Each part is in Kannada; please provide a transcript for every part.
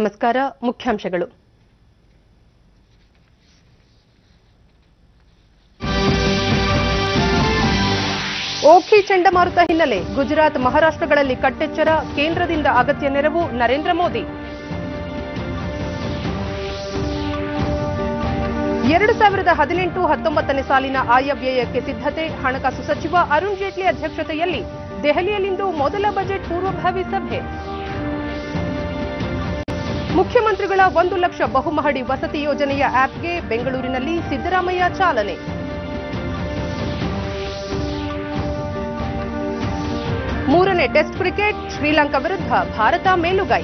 ನಮಸ್ಕಾರ ಮುಖ್ಯಾಂಶಗಳು ಓಖಿ ಚಂಡಮಾರುತ ಹಿನ್ನೆಲೆ ಗುಜರಾತ್ ಮಹಾರಾಷ್ಟ್ರಗಳಲ್ಲಿ ಕಟ್ಟೆಚ್ಚರ ಕೇಂದ್ರದಿಂದ ಅಗತ್ಯ ನೆರವು ನರೇಂದ್ರ ಮೋದಿ ಎರಡು ಸಾವಿರದ ಹದಿನೆಂಟು ಹತ್ತೊಂಬತ್ತನೇ ಸಾಲಿನ ಆಯವ್ಯಯಕ್ಕೆ ಸಿದ್ಧತೆ ಹಣಕಾಸು ಸಚಿವ ಅರುಣ್ ಜೇಟ್ಲಿ ಅಧ್ಯಕ್ಷತೆಯಲ್ಲಿ ದೆಹಲಿಯಲ್ಲಿಂದು ಮೊದಲ ಬಜೆಟ್ ಪೂರ್ವಭಾವಿ ಸಭೆ ಮುಖ್ಯಮಂತ್ರಿಗಳ ಒಂದು ಲಕ್ಷ ಬಹುಮಹಡಿ ವಸತಿ ಯೋಜನೆಯ ಆಪ್ಗೆ ಬೆಂಗಳೂರಿನಲ್ಲಿ ಸಿದ್ದರಾಮಯ್ಯ ಚಾಲನೆ ಮೂರನೇ ಟೆಸ್ಟ್ ಕ್ರಿಕೆಟ್ ಶ್ರೀಲಂಕಾ ವಿರುದ್ಧ ಭಾರತ ಮೇಲುಗೈ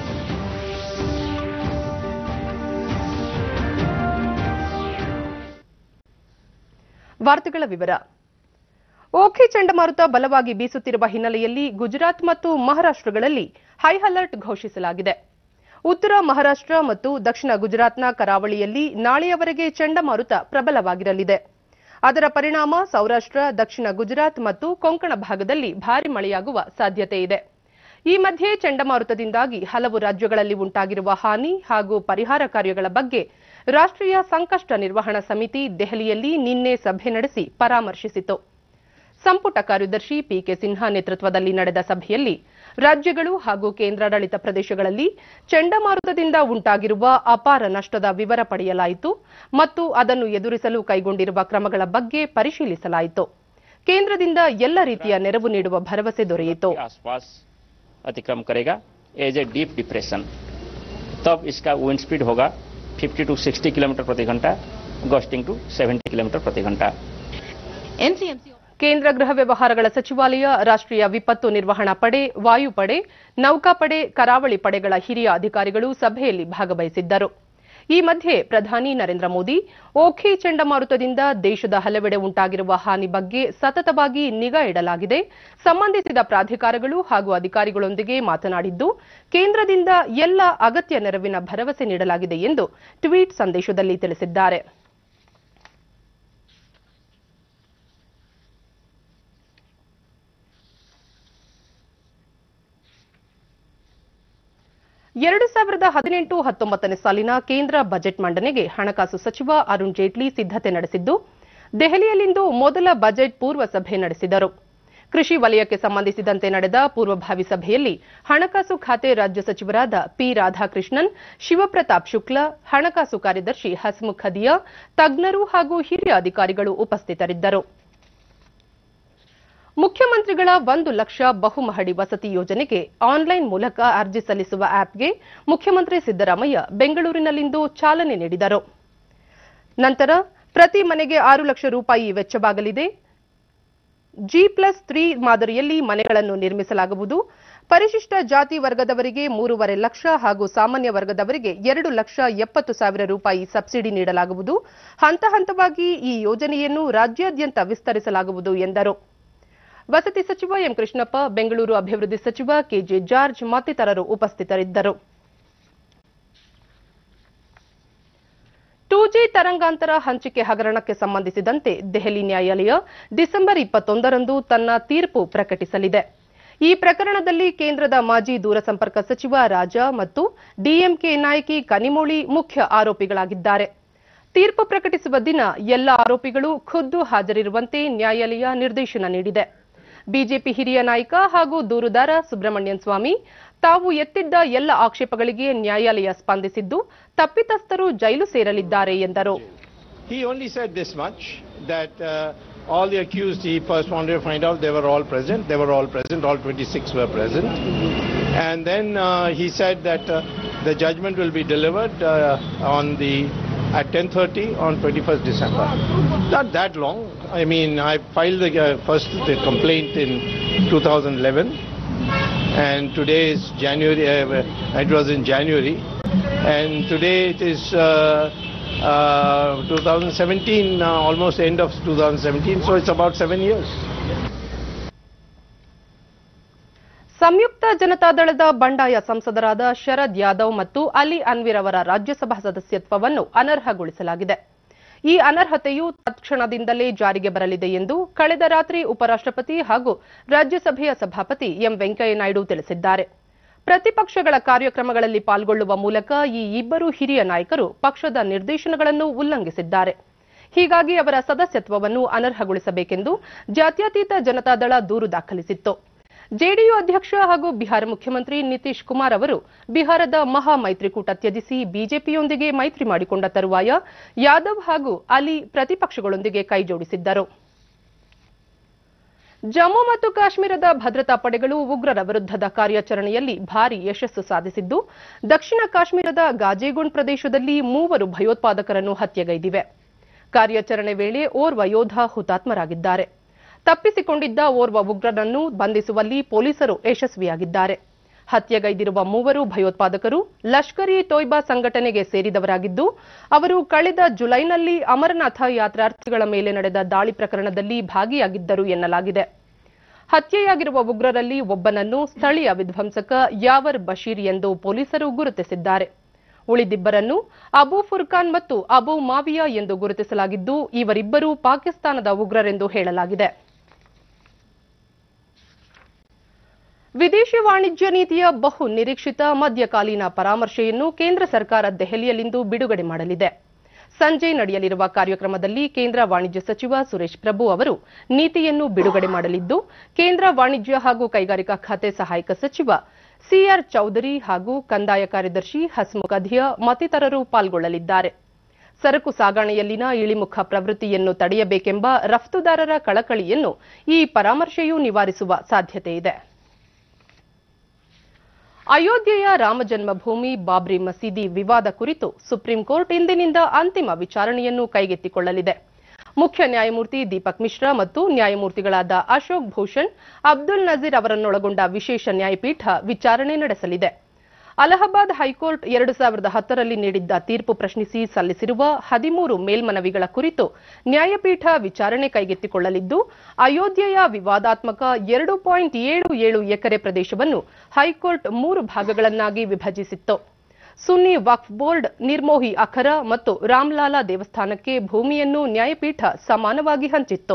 ವಾರ್ತೆಗಳ ವಿವರ ಓಖಿ ಚಂಡಮಾರುತ ಬಲವಾಗಿ ಬೀಸುತ್ತಿರುವ ಹಿನ್ನೆಲೆಯಲ್ಲಿ ಗುಜರಾತ್ ಮತ್ತು ಮಹಾರಾಷ್ಟ್ರಗಳಲ್ಲಿ ಹೈ ಅಲರ್ಟ್ ಘೋಷಿಸಲಾಗಿದೆ ಉತ್ತರ ಮಹಾರಾಷ್ಟ್ರ ಮತ್ತು ದಕ್ಷಿಣ ಗುಜರಾತ್ನ ಕರಾವಳಿಯಲ್ಲಿ ನಾಳೆಯವರೆಗೆ ಚಂಡಮಾರುತ ಪ್ರಬಲವಾಗಿರಲಿದೆ ಅದರ ಪರಿಣಾಮ ಸೌರಾಷ್ಟ್ರ ದಕ್ಷಿಣ ಗುಜರಾತ್ ಮತ್ತು ಕೊಂಕಣ ಭಾಗದಲ್ಲಿ ಭಾರಿ ಮಳೆಯಾಗುವ ಸಾಧ್ಯತೆ ಇದೆ ಈ ಮಧ್ಯೆ ಚಂಡಮಾರುತದಿಂದಾಗಿ ಹಲವು ರಾಜ್ಯಗಳಲ್ಲಿ ಉಂಟಾಗಿರುವ ಹಾನಿ ಹಾಗೂ ಪರಿಹಾರ ಕಾರ್ಯಗಳ ಬಗ್ಗೆ ರಾಷ್ಟ್ರೀಯ ಸಂಕಷ್ಟ ನಿರ್ವಹಣಾ ಸಮಿತಿ ದೆಹಲಿಯಲ್ಲಿ ನಿನ್ನೆ ಸಭೆ ನಡೆಸಿ ಪರಾಮರ್ಶಿಸಿತು ಸಂಪುಟ ಕಾರ್ಯದರ್ಶಿ ಪಿಕೆ ಸಿನ್ಹಾ ನೇತೃತ್ವದಲ್ಲಿ ನಡೆದ ಸಭೆಯಲ್ಲಿ ರಾಜ್ಯಗಳು ಹಾಗೂ ಕೇಂದ್ರಾಡಳಿತ ಪ್ರದೇಶಗಳಲ್ಲಿ ಚಂಡಮಾರುತದಿಂದ ಉಂಟಾಗಿರುವ ಅಪಾರ ನಷ್ಟದ ವಿವರ ಪಡೆಯಲಾಯಿತು ಮತ್ತು ಅದನ್ನು ಎದುರಿಸಲು ಕೈಗೊಂಡಿರುವ ಕ್ರಮಗಳ ಬಗ್ಗೆ ಪರಿಶೀಲಿಸಲಾಯಿತು ಕೇಂದ್ರದಿಂದ ಎಲ್ಲ ರೀತಿಯ ನೆರವು ನೀಡುವ ಭರವಸೆ ದೊರೆಯಿತು के आसपास अतिक्रम करेगा एज ए डीप डिप्रेशन तब इसका विंड स्पीड होगा 50 टू 60 किलोमीटर प्रति घंटा गस्टिंग टू 70 किलोमीटर प्रति घंटा ಎನ್ಸಿಎಂಸಿ ಕೇಂದ್ರ ಗೃಹ ವ್ಯವಹಾರಗಳ ಸಚಿವಾಲಯ ರಾಷ್ಟ್ರೀಯ ವಿಪತ್ತು ನಿರ್ವಹಣಾ ಪಡೆ ವಾಯುಪಡೆ ನೌಕಾಪಡೆ ಕರಾವಳಿ ಪಡೆಗಳ ಹಿರಿಯ ಅಧಿಕಾರಿಗಳು ಸಭೆಯಲ್ಲಿ ಭಾಗವಹಿಸಿದ್ದರು ಈ ಮಧ್ಯೆ ಪ್ರಧಾನಿ ನರೇಂದ್ರ ಮೋದಿ ಓಖಿ ಚಂಡಮಾರುತದಿಂದ ದೇಶದ ಹಲವೆಡೆ ಉಂಟಾಗಿರುವ ಹಾನಿ ಬಗ್ಗೆ ಸತತವಾಗಿ ನಿಗಾ ಇಡಲಾಗಿದೆ ಸಂಬಂಧಿಸಿದ ಪ್ರಾಧಿಕಾರಗಳು ಹಾಗೂ ಅಧಿಕಾರಿಗಳೊಂದಿಗೆ ಮಾತನಾಡಿದ್ದು ಕೇಂದ್ರದಿಂದ ಎಲ್ಲ ಅಗತ್ಯ ನೆರವಿನ ಭರವಸೆ ನೀಡಲಾಗಿದೆ ಎಂದು ಟ್ವೀಟ್ ಸಂದೇಶದಲ್ಲಿ ತಿಳಿಸಿದ್ದಾರೆ ಎರಡು ಸಾವಿರದ ಹದಿನೆಂಟು ಹತ್ತೊಂಬತ್ತನೇ ಸಾಲಿನ ಕೇಂದ್ರ ಬಜೆಟ್ ಮಂಡನೆಗೆ ಹಣಕಾಸು ಸಚಿವ ಅರುಣ್ ಜೇಟ್ಲಿ ಸಿದ್ಧತೆ ನಡೆಸಿದ್ದು ದೆಹಲಿಯಲ್ಲಿಂದು ಮೊದಲ ಬಜೆಟ್ ಪೂರ್ವ ಸಭೆ ನಡೆಸಿದರು ಕೃಷಿ ವಲಯಕ್ಕೆ ಸಂಬಂಧಿಸಿದಂತೆ ನಡೆದ ಪೂರ್ವಭಾವಿ ಸಭೆಯಲ್ಲಿ ಹಣಕಾಸು ಖಾತೆ ರಾಜ್ಯ ಸಚಿವರಾದ ಪಿ ರಾಧಾಕೃಷ್ಣನ್ ಶಿವಪ್ರತಾಪ್ ಶುಕ್ಲಾ ಹಣಕಾಸು ಕಾರ್ಯದರ್ಶಿ ಹಸ್ಮುಖ್ ಖದಿಯಾ ತಜ್ಞರು ಹಾಗೂ ಹಿರಿಯ ಅಧಿಕಾರಿಗಳು ಉಪಸ್ಥಿತರಿದ್ದರು ಮುಖ್ಯಮಂತ್ರಿಗಳ ಒಂದು ಲಕ್ಷ ಬಹುಮಹಡಿ ವಸತಿ ಯೋಜನೆಗೆ ಆನ್ಲೈನ್ ಮೂಲಕ ಅರ್ಜಿ ಸಲ್ಲಿಸುವ ಆಪ್ಗೆ ಮುಖ್ಯಮಂತ್ರಿ ಸಿದ್ದರಾಮಯ್ಯ ಬೆಂಗಳೂರಿನಲ್ಲಿಂದು ಚಾಲನೆ ನೀಡಿದರು ನಂತರ ಪ್ರತಿ ಮನೆಗೆ ಆರು ಲಕ್ಷ ರೂಪಾಯಿ ವೆಚ್ಚವಾಗಲಿದೆ ಜಿ ಪ್ಲಸ್ ತ್ರೀ ಮಾದರಿಯಲ್ಲಿ ಮನೆಗಳನ್ನು ನಿರ್ಮಿಸಲಾಗುವುದು ಪರಿಶಿಷ್ಟ ಜಾತಿ ವರ್ಗದವರಿಗೆ ಮೂರುವರೆ ಲಕ್ಷ ಹಾಗೂ ಸಾಮಾನ್ಯ ವರ್ಗದವರಿಗೆ ಎರಡು ಲಕ್ಷ ಎಪ್ಪತ್ತು ಸಾವಿರ ರೂಪಾಯಿ ಸಬ್ಸಿಡಿ ನೀಡಲಾಗುವುದು ಹಂತ ಹಂತವಾಗಿ ಈ ಯೋಜನೆಯನ್ನು ರಾಜ್ಯಾದ್ಯಂತ ವಿಸ್ತರಿಸಲಾಗುವುದು ಎಂದರು ವಸತಿ ಸಚಿವ ಎಂ ಕೃಷ್ಣಪ್ಪ ಬೆಂಗಳೂರು ಅಭಿವೃದ್ಧಿ ಸಚಿವ ಕೆಜೆ ಜಾರ್ಜ್ ಮತ್ತಿತರರು ಉಪಸ್ಥಿತರಿದ್ದರು ಟೂ ಜಿ ತರಂಗಾಂತರ ಹಂಚಿಕೆ ಹಗರಣಕ್ಕೆ ಸಂಬಂಧಿಸಿದಂತೆ ದೆಹಲಿ ನ್ಯಾಯಾಲಯ ಡಿಸೆಂಬರ್ ಇಪ್ಪತ್ತೊಂದರಂದು ತನ್ನ ತೀರ್ಪು ಪ್ರಕಟಿಸಲಿದೆ ಈ ಪ್ರಕರಣದಲ್ಲಿ ಕೇಂದ್ರದ ಮಾಜಿ ದೂರಸಂಪರ್ಕ ಸಚಿವ ರಾಜಾ ಮತ್ತು ಡಿಎಂಕೆ ನಾಯಕಿ ಕನಿಮೊಳಿ ಮುಖ್ಯ ಆರೋಪಿಗಳಾಗಿದ್ದಾರೆ ತೀರ್ಪು ಪ್ರಕಟಿಸುವ ದಿನ ಎಲ್ಲ ಆರೋಪಿಗಳು ಖುದ್ದು ಹಾಜರಿರುವಂತೆ ನ್ಯಾಯಾಲಯ ನಿರ್ದೇಶನ ನೀಡಿದೆ ಬಿಜೆಪಿ ಹಿರಿಯ ನಾಯಕ ಹಾಗೂ ದೂರುದಾರ ಸುಬ್ರಹ್ಮಣ್ಯನ್ ಸ್ವಾಮಿ ತಾವು ಎತ್ತಿದ್ದ ಎಲ್ಲ ಆಕ್ಷೇಪಗಳಿಗೆ ನ್ಯಾಯಾಲಯ ಸ್ಪಂದಿಸಿದ್ದು ತಪ್ಪಿತಸ್ಥರು ಜೈಲು ಸೇರಲಿದ್ದಾರೆ ಎಂದರು He only said this much that uh, all the accused he first wanted to find out they were all present. They were all present. All 26 were present. And then uh, he said that uh, the judgment will be delivered uh, on the at 10:30 on 21st December. Not that long. I mean, I filed the uh, first the complaint in 2011, and today is January. Uh, it was in January, and today it is. Uh, uh, 2017, uh, almost end of 2017, so it's about seven years. ಸಂಯುಕ್ತ ಜನತಾದಳದ ಬಂಡಾಯ ಸಂಸದರಾದ ಶರದ್ ಯಾದವ್ ಮತ್ತು ಅಲಿ ಅನ್ವಿರ್ ಅವರ ರಾಜ್ಯಸಭಾ ಸದಸ್ಯತ್ವವನ್ನು ಅನರ್ಹಗೊಳಿಸಲಾಗಿದೆ ಈ ಅನರ್ಹತೆಯು ತತ್ಕ್ಷಣದಿಂದಲೇ ಜಾರಿಗೆ ಬರಲಿದೆ ಎಂದು ಕಳೆದ ರಾತ್ರಿ ಉಪರಾಷ್ಟ್ರಪತಿ ಹಾಗೂ ರಾಜ್ಯಸಭೆಯ ಸಭಾಪತಿ ಎಂ ವೆಂಕಯ್ಯನಾಯ್ಡು ತಿಳಿಸಿದ್ದಾರೆ ಪ್ರತಿಪಕ್ಷಗಳ ಕಾರ್ಯಕ್ರಮಗಳಲ್ಲಿ ಪಾಲ್ಗೊಳ್ಳುವ ಮೂಲಕ ಈ ಇಬ್ಬರು ಹಿರಿಯ ನಾಯಕರು ಪಕ್ಷದ ನಿರ್ದೇಶನಗಳನ್ನು ಉಲ್ಲಂಘಿಸಿದ್ದಾರೆ ಹೀಗಾಗಿ ಅವರ ಸದಸ್ಯತ್ವವನ್ನು ಅನರ್ಹಗೊಳಿಸಬೇಕೆಂದು ಜಾತ್ಯತೀತ ಜನತಾದಳ ದೂರು ದಾಖಲಿಸಿತ್ತು ಜೆಡಿಯು ಅಧ್ಯಕ್ಷ ಹಾಗೂ ಬಿಹಾರ ಮುಖ್ಯಮಂತ್ರಿ ನಿತೀಶ್ ಕುಮಾರ್ ಅವರು ಬಿಹಾರದ ಮಹಾ ಮೈತ್ರಿಕೂಟ ತ್ಯಜಿಸಿ ಬಿಜೆಪಿಯೊಂದಿಗೆ ಮೈತ್ರಿ ಮಾಡಿಕೊಂಡ ತರುವಾಯ ಯಾದವ್ ಹಾಗೂ ಅಲಿ ಪ್ರತಿಪಕ್ಷಗಳೊಂದಿಗೆ ಕೈಜೋಡಿಸಿದ್ದರು ಜಮ್ಮು ಮತ್ತು ಕಾಶ್ಮೀರದ ಭದ್ರತಾ ಪಡೆಗಳು ಉಗ್ರರ ವಿರುದ್ಧದ ಕಾರ್ಯಾಚರಣೆಯಲ್ಲಿ ಭಾರಿ ಯಶಸ್ಸು ಸಾಧಿಸಿದ್ದು ದಕ್ಷಿಣ ಕಾಶ್ಮೀರದ ಗಾಜೇಗುಂಡ್ ಪ್ರದೇಶದಲ್ಲಿ ಮೂವರು ಭಯೋತ್ಪಾದಕರನ್ನು ಹತ್ಯೆಗೈದಿವೆ ಕಾರ್ಯಾಚರಣೆ ವೇಳೆ ಓರ್ವ ಯೋಧ ಹುತಾತ್ಮರಾಗಿದ್ದಾರೆ ತಪ್ಪಿಸಿಕೊಂಡಿದ್ದ ಓರ್ವ ಉಗ್ರನನ್ನು ಬಂಧಿಸುವಲ್ಲಿ ಪೊಲೀಸರು ಯಶಸ್ವಿಯಾಗಿದ್ದಾರೆ ಹತ್ಯೆಗೈದಿರುವ ಮೂವರು ಭಯೋತ್ಪಾದಕರು ಲಷ್ಕರ್ ಇ ತೊಯ್ಬಾ ಸಂಘಟನೆಗೆ ಸೇರಿದವರಾಗಿದ್ದು ಅವರು ಕಳೆದ ಜುಲೈನಲ್ಲಿ ಅಮರನಾಥ ಯಾತ್ರಾರ್ಥಿಗಳ ಮೇಲೆ ನಡೆದ ದಾಳಿ ಪ್ರಕರಣದಲ್ಲಿ ಭಾಗಿಯಾಗಿದ್ದರು ಎನ್ನಲಾಗಿದೆ ಹತ್ಯೆಯಾಗಿರುವ ಉಗ್ರರಲ್ಲಿ ಒಬ್ಬನನ್ನು ಸ್ಥಳೀಯ ವಿಧ್ವಂಸಕ ಯಾವರ್ ಬಶೀರ್ ಎಂದು ಪೊಲೀಸರು ಗುರುತಿಸಿದ್ದಾರೆ ಉಳಿದಿಬ್ಬರನ್ನು ಅಬು ಫುರ್ಖಾನ್ ಮತ್ತು ಅಬು ಮಾವಿಯಾ ಎಂದು ಗುರುತಿಸಲಾಗಿದ್ದು ಇವರಿಬ್ಬರೂ ಪಾಕಿಸ್ತಾನದ ಉಗ್ರರೆಂದು ಹೇಳಲಾಗಿದೆ ವಿದೇಶಿ ವಾಣಿಜ್ಯ ನೀತಿಯ ಬಹು ನಿರೀಕ್ಷಿತ ಮಧ್ಯಕಾಲೀನ ಪರಾಮರ್ಶೆಯನ್ನು ಕೇಂದ್ರ ಸರ್ಕಾರ ದೆಹಲಿಯಲ್ಲಿಂದು ಬಿಡುಗಡೆ ಮಾಡಲಿದೆ ಸಂಜೆ ನಡೆಯಲಿರುವ ಕಾರ್ಯಕ್ರಮದಲ್ಲಿ ಕೇಂದ್ರ ವಾಣಿಜ್ಯ ಸಚಿವ ಸುರೇಶ್ ಪ್ರಭು ಅವರು ನೀತಿಯನ್ನು ಬಿಡುಗಡೆ ಮಾಡಲಿದ್ದು ಕೇಂದ್ರ ವಾಣಿಜ್ಯ ಹಾಗೂ ಕೈಗಾರಿಕಾ ಖಾತೆ ಸಹಾಯಕ ಸಚಿವ ಸಿಆರ್ ಚೌಧರಿ ಹಾಗೂ ಕಂದಾಯ ಕಾರ್ಯದರ್ಶಿ ಹಸ್ಮುಖ್ ಅಧಿಯಾ ಮತ್ತಿತರರು ಪಾಲ್ಗೊಳ್ಳಲಿದ್ದಾರೆ ಸರಕು ಸಾಗಣೆಯಲ್ಲಿನ ಇಳಿಮುಖ ಪ್ರವೃತ್ತಿಯನ್ನು ತಡೆಯಬೇಕೆಂಬ ರಫ್ತುದಾರರ ಕಳಕಳಿಯನ್ನು ಈ ಪರಾಮರ್ಶೆಯು ನಿವಾರಿಸುವ ಸಾಧ್ಯತೆಯಿದೆ ಅಯೋಧ್ಯೆಯ ರಾಮಜನ್ಮಭೂಮಿ ಬಾಬ್ರಿ ಮಸೀದಿ ವಿವಾದ ಕುರಿತು ಸುಪ್ರೀಂ ಕೋರ್ಟ್ ಇಂದಿನಿಂದ ಅಂತಿಮ ವಿಚಾರಣೆಯನ್ನು ಕೈಗೆತ್ತಿಕೊಳ್ಳಲಿದೆ ಮುಖ್ಯ ನ್ಯಾಯಮೂರ್ತಿ ದೀಪಕ್ ಮಿಶ್ರಾ ಮತ್ತು ನ್ಯಾಯಮೂರ್ತಿಗಳಾದ ಅಶೋಕ್ ಭೂಷಣ್ ಅಬ್ದುಲ್ ನಜೀರ್ ಅವರನ್ನೊಳಗೊಂಡ ವಿಶೇಷ ನ್ಯಾಯಪೀಠ ವಿಚಾರಣೆ ನಡೆಸಲಿದೆ ಅಲಹಾಬಾದ್ ಹೈಕೋರ್ಟ್ ಎರಡು ಸಾವಿರದ ಹತ್ತರಲ್ಲಿ ನೀಡಿದ್ದ ತೀರ್ಪು ಪ್ರಶ್ನಿಸಿ ಸಲ್ಲಿಸಿರುವ ಹದಿಮೂರು ಮೇಲ್ಮನವಿಗಳ ಕುರಿತು ನ್ಯಾಯಪೀಠ ವಿಚಾರಣೆ ಕೈಗೆತ್ತಿಕೊಳ್ಳಲಿದ್ದು ಅಯೋಧ್ಯೆಯ ವಿವಾದಾತ್ಮಕ ಎರಡು ಪಾಯಿಂಟ್ ಏಳು ಏಳು ಎಕರೆ ಪ್ರದೇಶವನ್ನು ಹೈಕೋರ್ಟ್ ಮೂರು ಭಾಗಗಳನ್ನಾಗಿ ವಿಭಜಿಸಿತ್ತು ಸುನ್ನಿ ವಕ್ಫ್ ಬೋರ್ಡ್ ನಿರ್ಮೋಹಿ ಅಖರ ಮತ್ತು ರಾಮ್ಲಾಲಾ ದೇವಸ್ಥಾನಕ್ಕೆ ಭೂಮಿಯನ್ನು ನ್ಯಾಯಪೀಠ ಸಮಾನವಾಗಿ ಹಂಚಿತ್ತು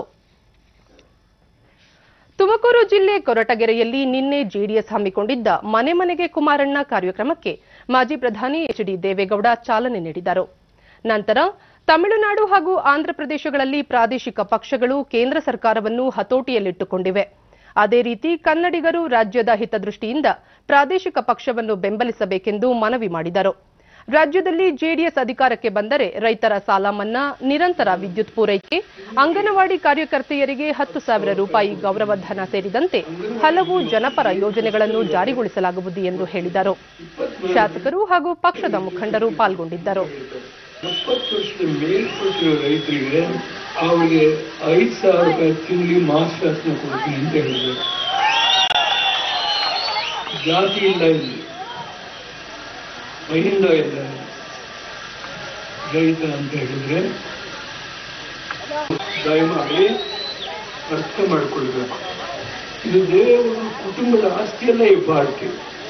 ತುಮಕೂರು ಜಿಲ್ಲೆ ಕೊರಟಗೆರೆಯಲ್ಲಿ ನಿನ್ನೆ ಜೆಡಿಎಸ್ ಹಮ್ಮಿಕೊಂಡಿದ್ದ ಮನೆ ಮನೆಗೆ ಕುಮಾರಣ್ಣ ಕಾರ್ಯಕ್ರಮಕ್ಕೆ ಮಾಜಿ ಪ್ರಧಾನಿ ಎಚ್ ಡಿ ದೇವೇಗೌಡ ಚಾಲನೆ ನೀಡಿದರು ನಂತರ ತಮಿಳುನಾಡು ಹಾಗೂ ಆಂಧ್ರಪ್ರದೇಶಗಳಲ್ಲಿ ಪ್ರಾದೇಶಿಕ ಪಕ್ಷಗಳು ಕೇಂದ್ರ ಸರ್ಕಾರವನ್ನು ಹತೋಟಿಯಲ್ಲಿಟ್ಟುಕೊಂಡಿವೆ ಅದೇ ರೀತಿ ಕನ್ನಡಿಗರು ರಾಜ್ಯದ ಹಿತದೃಷ್ಟಿಯಿಂದ ಪ್ರಾದೇಶಿಕ ಪಕ್ಷವನ್ನು ಬೆಂಬಲಿಸಬೇಕೆಂದು ಮನವಿ ಮಾಡಿದರು ರಾಜ್ಯದಲ್ಲಿ ಜೆಡಿಎಸ್ ಅಧಿಕಾರಕ್ಕೆ ಬಂದರೆ ರೈತರ ಸಾಲ ಮನ್ನಾ ನಿರಂತರ ವಿದ್ಯುತ್ ಪೂರೈಕೆ ಅಂಗನವಾಡಿ ಕಾರ್ಯಕರ್ತೆಯರಿಗೆ ಹತ್ತು ಸಾವಿರ ರೂಪಾಯಿ ಗೌರವಧನ ಸೇರಿದಂತೆ ಹಲವು ಜನಪರ ಯೋಜನೆಗಳನ್ನು ಜಾರಿಗೊಳಿಸಲಾಗುವುದು ಎಂದು ಹೇಳಿದರು ಶಾಸಕರು ಹಾಗೂ ಪಕ್ಷದ ಮುಖಂಡರು ಪಾಲ್ಗೊಂಡಿದ್ದರು ಎಪ್ಪತ್ತು ವರ್ಷದ ಮೇಲ್ಪಟ್ಟಿರೋ ರೈತರಿಗೆ ಅವರಿಗೆ ಐದು ಸಾವಿರ ರೂಪಾಯಿ ತಿಂಗಳಿಗೆ ಮಾಸಾಸನ ಕೊಡ್ತೀನಿ ಅಂತ ಹೇಳಿದ್ರು ಜಾತಿ ಇಲ್ಲ ಇಲ್ಲಿ ಮಹಿಂದ ಇಲ್ಲ ರೈತ ಅಂತ ಹೇಳಿದ್ರೆ ದಯಮಾಡಿ ಅರ್ಥ ಮಾಡಿಕೊಳ್ಬೇಕು ಇದು ದೇವರ ಕುಟುಂಬದ ಆಸ್ತಿಯಲ್ಲ ಈ ಪಾರ್ಟಿ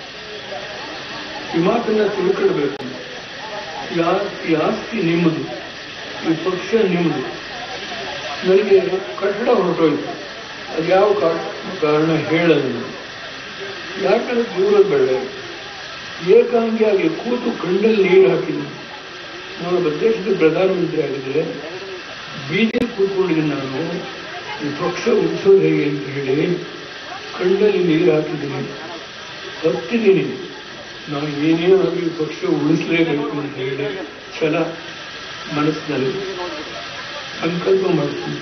ಈ ಮಾತನ್ನ ತಿಳ್ಕೊಳ್ಬೇಕು ಈ ಆ- ಈ ಆಸ್ತಿ ನಿಮ್ಮದು ಈ ಪಕ್ಷ ನಿಮ್ಮದು ನನಗೆ ಕಟ್ಟಡ ಹೊರಟೋಯ್ತು ಅದು ಯಾವ ಕಾ- ಕಾರಣ ಹೇಳಲ್ಲ ಯಾಕಂದ್ರೆ ದೂರದ ಬೇಡ ಏಕಾಂಗಿಯಾಗಿ ಕೂತು ಕಣ್ಣಲ್ಲಿ ನೀರು ಹಾಕಿದ್ದೀನಿ ನಾನೊಬ್ಬ ದೇಶದ ಪ್ರಧಾನಮಂತ್ರಿ ಆಗಿದ್ರೆ ಬೀದಿಯಲ್ಲಿ ಕೂತ್ಕೊಂಡಿದ್ದೀನಿ ನಾನು ಈ ಪಕ್ಷ ಉಳಿಸೋದು ಹೇಗೆ ಅಂತ ಹೇಳಿ ಕಣ್ಣಲ್ಲಿ ನೀರು ಹಾಕಿದ್ದೀನಿ ಹತ್ತಿದ್ದೀನಿ ನಾವು ಏನೇ ಆಗಲಿ ಪಕ್ಷ ಉಳಿಸಲೇಬೇಕು ಅಂತ ಹೇಳಿ ಛಲ ಮನಸ್ಸಿನಲ್ಲಿ ಸಂಕಲ್ಪ ಮಾಡ್ತೀನಿ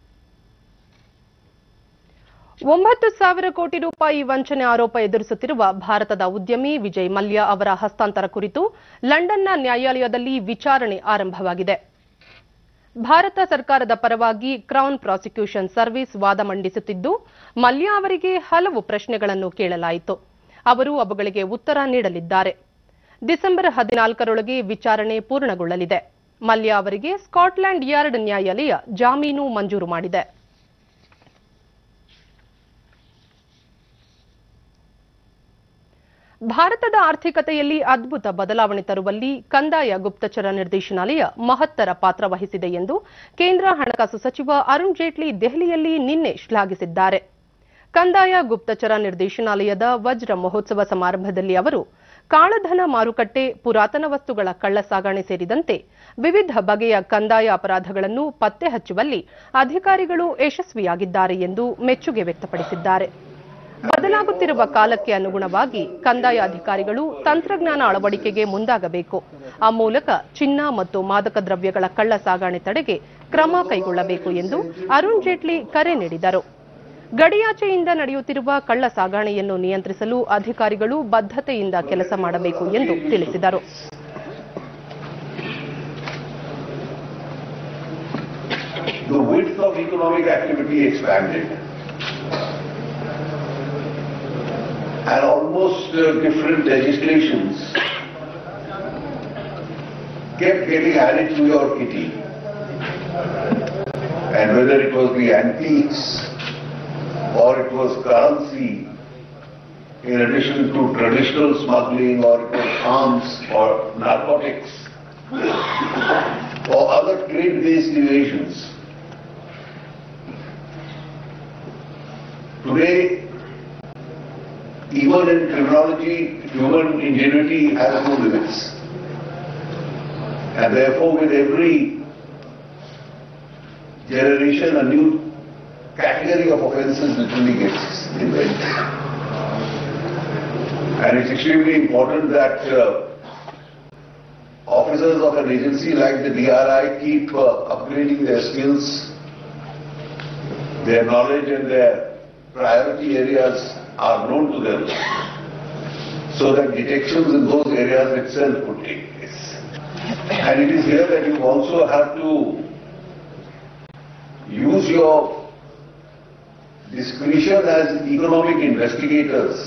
ಒಂಬತ್ತು ಸಾವಿರ ಕೋಟಿ ರೂಪಾಯಿ ವಂಚನೆ ಆರೋಪ ಎದುರಿಸುತ್ತಿರುವ ಭಾರತದ ಉದ್ಯಮಿ ವಿಜಯ್ ಮಲ್ಯ ಅವರ ಹಸ್ತಾಂತರ ಕುರಿತು ಲಂಡನ್ನ ನ್ಯಾಯಾಲಯದಲ್ಲಿ ವಿಚಾರಣೆ ಆರಂಭವಾಗಿದೆ ಭಾರತ ಸರ್ಕಾರದ ಪರವಾಗಿ ಕ್ರೌನ್ ಪ್ರಾಸಿಕ್ಯೂಷನ್ ಸರ್ವಿಸ್ ವಾದ ಮಂಡಿಸುತ್ತಿದ್ದು ಮಲ್ಯ ಅವರಿಗೆ ಹಲವು ಪ್ರಶ್ನೆಗಳನ್ನು ಕೇಳಲಾಯಿತು ಅವರು ಅವುಗಳಿಗೆ ಉತ್ತರ ನೀಡಲಿದ್ದಾರೆ ಡಿಸೆಂಬರ್ ಹದಿನಾಲ್ಕರೊಳಗೆ ವಿಚಾರಣೆ ಪೂರ್ಣಗೊಳ್ಳಲಿದೆ ಮಲ್ಯ ಅವರಿಗೆ ಸ್ಕಾಟ್ಲೆಂಡ್ ಯಾರ್ಡ್ ನ್ಯಾಯಾಲಯ ಜಾಮೀನು ಮಂಜೂರು ಮಾಡಿದೆ ಭಾರತದ ಆರ್ಥಿಕತೆಯಲ್ಲಿ ಅದ್ಭುತ ಬದಲಾವಣೆ ತರುವಲ್ಲಿ ಕಂದಾಯ ಗುಪ್ತಚರ ನಿರ್ದೇಶನಾಲಯ ಮಹತ್ತರ ಪಾತ್ರ ವಹಿಸಿದೆ ಎಂದು ಕೇಂದ್ರ ಹಣಕಾಸು ಸಚಿವ ಅರುಣ್ ಜೇಟ್ಲಿ ದೆಹಲಿಯಲ್ಲಿ ನಿನ್ನೆ ಶ್ಲಾಘಿಸಿದ್ದಾರೆ ಕಂದಾಯ ಗುಪ್ತಚರ ನಿರ್ದೇಶನಾಲಯದ ವಜ್ರ ಮಹೋತ್ಸವ ಸಮಾರಂಭದಲ್ಲಿ ಅವರು ಕಾಳಧನ ಮಾರುಕಟ್ಟೆ ಪುರಾತನ ವಸ್ತುಗಳ ಕಳ್ಳ ಸಾಗಣೆ ಸೇರಿದಂತೆ ವಿವಿಧ ಬಗೆಯ ಕಂದಾಯ ಅಪರಾಧಗಳನ್ನು ಪತ್ತೆ ಹಚ್ಚುವಲ್ಲಿ ಅಧಿಕಾರಿಗಳು ಯಶಸ್ವಿಯಾಗಿದ್ದಾರೆ ಎಂದು ಮೆಚ್ಚುಗೆ ವ್ಯಕ್ತಪಡಿಸಿದ್ದಾರೆ ಬದಲಾಗುತ್ತಿರುವ ಕಾಲಕ್ಕೆ ಅನುಗುಣವಾಗಿ ಕಂದಾಯ ಅಧಿಕಾರಿಗಳು ತಂತ್ರಜ್ಞಾನ ಅಳವಡಿಕೆಗೆ ಮುಂದಾಗಬೇಕು ಆ ಮೂಲಕ ಚಿನ್ನ ಮತ್ತು ಮಾದಕ ದ್ರವ್ಯಗಳ ಕಳ್ಳ ಸಾಗಣೆ ತಡೆಗೆ ಕ್ರಮ ಕೈಗೊಳ್ಳಬೇಕು ಎಂದು ಅರುಣ್ ಜೇಟ್ಲಿ ಕರೆ ನೀಡಿದರು ಗಡಿಯಾಚೆಯಿಂದ ನಡೆಯುತ್ತಿರುವ ಕಳ್ಳ ಸಾಗಣೆಯನ್ನು ನಿಯಂತ್ರಿಸಲು ಅಧಿಕಾರಿಗಳು ಬದ್ಧತೆಯಿಂದ ಕೆಲಸ ಮಾಡಬೇಕು ಎಂದು ತಿಳಿಸಿದರು the width of economic activity expanded. And almost uh, different legislations kept getting added to your kitty. And whether it was the antiques or it was currency, in addition to traditional smuggling or it was arms or narcotics or other trade-based evasions. Today, even in criminology, human ingenuity has no limits. And therefore, with every generation, a new category of offences literally gets invented. And it's extremely important that uh, officers of an agency like the DRI keep uh, upgrading their skills, their knowledge and their priority areas are known to them so that detections in those areas itself could take place. And it is here that you also have to use your discretion as economic investigators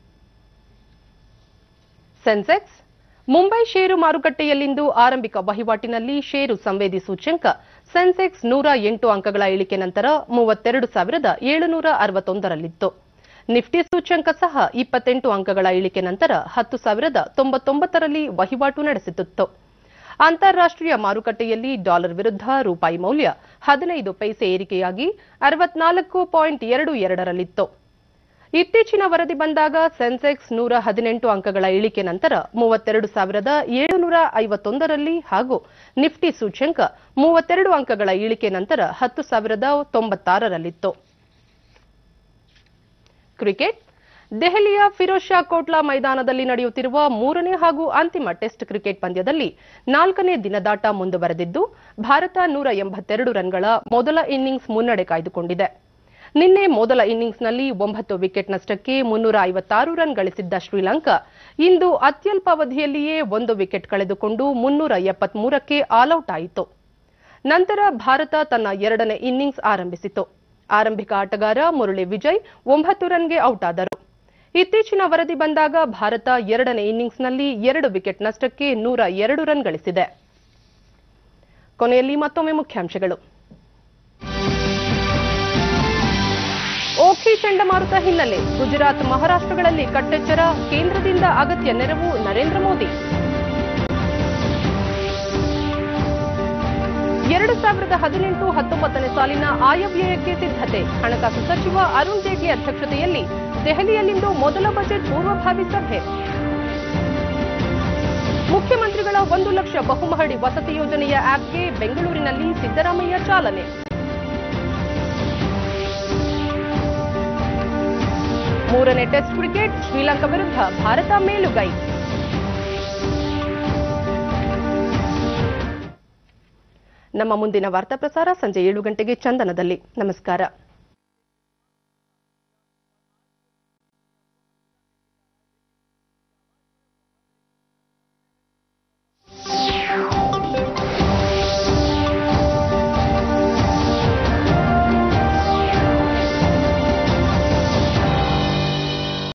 Sensex Mumbai ಷೇರು ಮಾರುಕಟ್ಟೆಯಲ್ಲಿಂದು ಆರಂಭಿಕ ವಹಿವಾಟಿನಲ್ಲಿ ಷೇರು ಸಂವೇದಿ ಸೂಚ್ಯಂಕ ಸೆನ್ಸೆಕ್ಸ್ ನೂರ ಎಂಟು ಅಂಕಗಳ ಇಳಿಕೆ ನಂತರ ಮೂವತ್ತೆರಡು ಸಾವಿರದ ಏಳುನೂರ ಅರವತ್ತೊಂದರಲ್ಲಿತ್ತು ನಿಫ್ಟಿ ಸೂಚ್ಯಂಕ ಸಹ ಇಪ್ಪತ್ತೆಂಟು ಅಂಕಗಳ ಇಳಿಕೆ ನಂತರ ಹತ್ತು ಸಾವಿರದ ತೊಂಬತ್ತೊಂಬತ್ತರಲ್ಲಿ ವಹಿವಾಟು ನಡೆಸುತ್ತಿತ್ತು ಅಂತಾರಾಷ್ಟೀಯ ಮಾರುಕಟ್ಟೆಯಲ್ಲಿ ಡಾಲರ್ ವಿರುದ್ಧ ರೂಪಾಯಿ ಮೌಲ್ಯ ಹದಿನೈದು ಪೈಸೆ ಏರಿಕೆಯಾಗಿ ಅರವತ್ನಾಲ್ಕು ಪಾಯಿಂಟ್ ಎರಡು ಎರಡರಲ್ಲಿತ್ತು ಇತ್ತೀಚಿನ ವರದಿ ಬಂದಾಗ ಸೆನ್ಸೆಕ್ಸ್ ನೂರ ಹದಿನೆಂಟು ಅಂಕಗಳ ಇಳಿಕೆ ನಂತರ ಮೂವತ್ತೆರಡು ಸಾವಿರದ ಏಳುನೂರ ಐವತ್ತೊಂದರಲ್ಲಿ ಹಾಗೂ ನಿಫ್ಟಿ ಸೂಚ್ಯಂಕ ಮೂವತ್ತೆರಡು ಅಂಕಗಳ ಇಳಿಕೆ ನಂತರ ಹತ್ತು ಸಾವಿರದ ತೊಂಬತ್ತಾರರಲ್ಲಿತ್ತು ಕ್ರಿಕೆಟ್ ದೆಹಲಿಯ ಫಿರೋಜ್ ಶಾ ಕೋಟ್ಲಾ ಮೈದಾನದಲ್ಲಿ ನಡೆಯುತ್ತಿರುವ ಮೂರನೇ ಹಾಗೂ ಅಂತಿಮ ಟೆಸ್ಟ್ ಕ್ರಿಕೆಟ್ ಪಂದ್ಯದಲ್ಲಿ ನಾಲ್ಕನೇ ದಿನದಾಟ ಮುಂದುವರೆದಿದ್ದು ಭಾರತ ನೂರ ಎಂಬತ್ತೆರಡು ರನ್ಗಳ ಮೊದಲ ಇನ್ನಿಂಗ್ಸ್ ಮುನ್ನಡೆ ಕಾಯ್ದುಕೊಂಡಿದೆ ನಿನ್ನೆ ಮೊದಲ ಇನ್ನಿಂಗ್ಸ್ನಲ್ಲಿ ಒಂಬತ್ತು ವಿಕೆಟ್ ನಷ್ಟಕ್ಕೆ ಮುನ್ನೂರ ಐವತ್ತಾರು ರನ್ ಗಳಿಸಿದ್ದ ಶ್ರೀಲಂಕಾ ಇಂದು ಅತ್ಯಲ್ಪ ಅವಧಿಯಲ್ಲಿಯೇ ಒಂದು ವಿಕೆಟ್ ಕಳೆದುಕೊಂಡು ಮುನ್ನೂರ ಎಪ್ಪತ್ಮೂರಕ್ಕೆ ಆಲ್ಔಟ್ ಆಯಿತು ನಂತರ ಭಾರತ ತನ್ನ ಎರಡನೇ ಇನ್ನಿಂಗ್ಸ್ ಆರಂಭಿಸಿತು ಆರಂಭಿಕ ಆಟಗಾರ ಮುರಳಿ ವಿಜಯ್ ಒಂಬತ್ತು ರನ್ಗೆ ಔಟ್ ಆದರು ಇತ್ತೀಚಿನ ವರದಿ ಬಂದಾಗ ಭಾರತ ಎರಡನೇ ಇನ್ನಿಂಗ್ಸ್ನಲ್ಲಿ ಎರಡು ವಿಕೆಟ್ ನಷ್ಟಕ್ಕೆ ನೂರ ಎರಡು ರನ್ ಗಳಿಸಿದೆ ಕೊನೆಯಲ್ಲಿ ಮತ್ತೊಮ್ಮೆ ಮುಖ್ಯಾಂಶಗಳು ಓಖಿ ಚಂಡಮಾರುತ ಹಿನ್ನೆಲೆ ಗುಜರಾತ್ ಮಹಾರಾಷ್ಟ್ರಗಳಲ್ಲಿ ಕಟ್ಟೆಚ್ಚರ ಕೇಂದ್ರದಿಂದ ಅಗತ್ಯ ನೆರವು ನರೇಂದ್ರ ಮೋದಿ ಎರಡು ಸಾವಿರದ ಹದಿನೆಂಟು ಹತ್ತೊಂಬತ್ತನೇ ಸಾಲಿನ ಆಯವ್ಯಯಕ್ಕೆ ಸಿದ್ಧತೆ ಹಣಕಾಸು ಸಚಿವ ಅರುಣ್ ಜೇಟ್ಲಿ ಅಧ್ಯಕ್ಷತೆಯಲ್ಲಿ ದೆಹಲಿಯಲ್ಲಿಂದು ಮೊದಲ ಬಜೆಟ್ ಪೂರ್ವಭಾವಿ ಸಭೆ ಮುಖ್ಯಮಂತ್ರಿಗಳ ಒಂದು ಲಕ್ಷ ಬಹುಮಹಡಿ ವಸತಿ ಯೋಜನೆಯ ಆಪ್ಗೆ ಬೆಂಗಳೂರಿನಲ್ಲಿ ಸಿದ್ದರಾಮಯ್ಯ ಚಾಲನೆ ಮೂರನೇ ಟೆಸ್ಟ್ ಕ್ರಿಕೆಟ್ ಶ್ರೀಲಂಕಾ ವಿರುದ್ಧ ಭಾರತ ಮೇಲುಗೈ ನಮ್ಮ ಮುಂದಿನ ವಾರ್ತಾ ಪ್ರಸಾರ ಸಂಜೆ ಏಳು ಗಂಟೆಗೆ ಚಂದನದಲ್ಲಿ ನಮಸ್ಕಾರ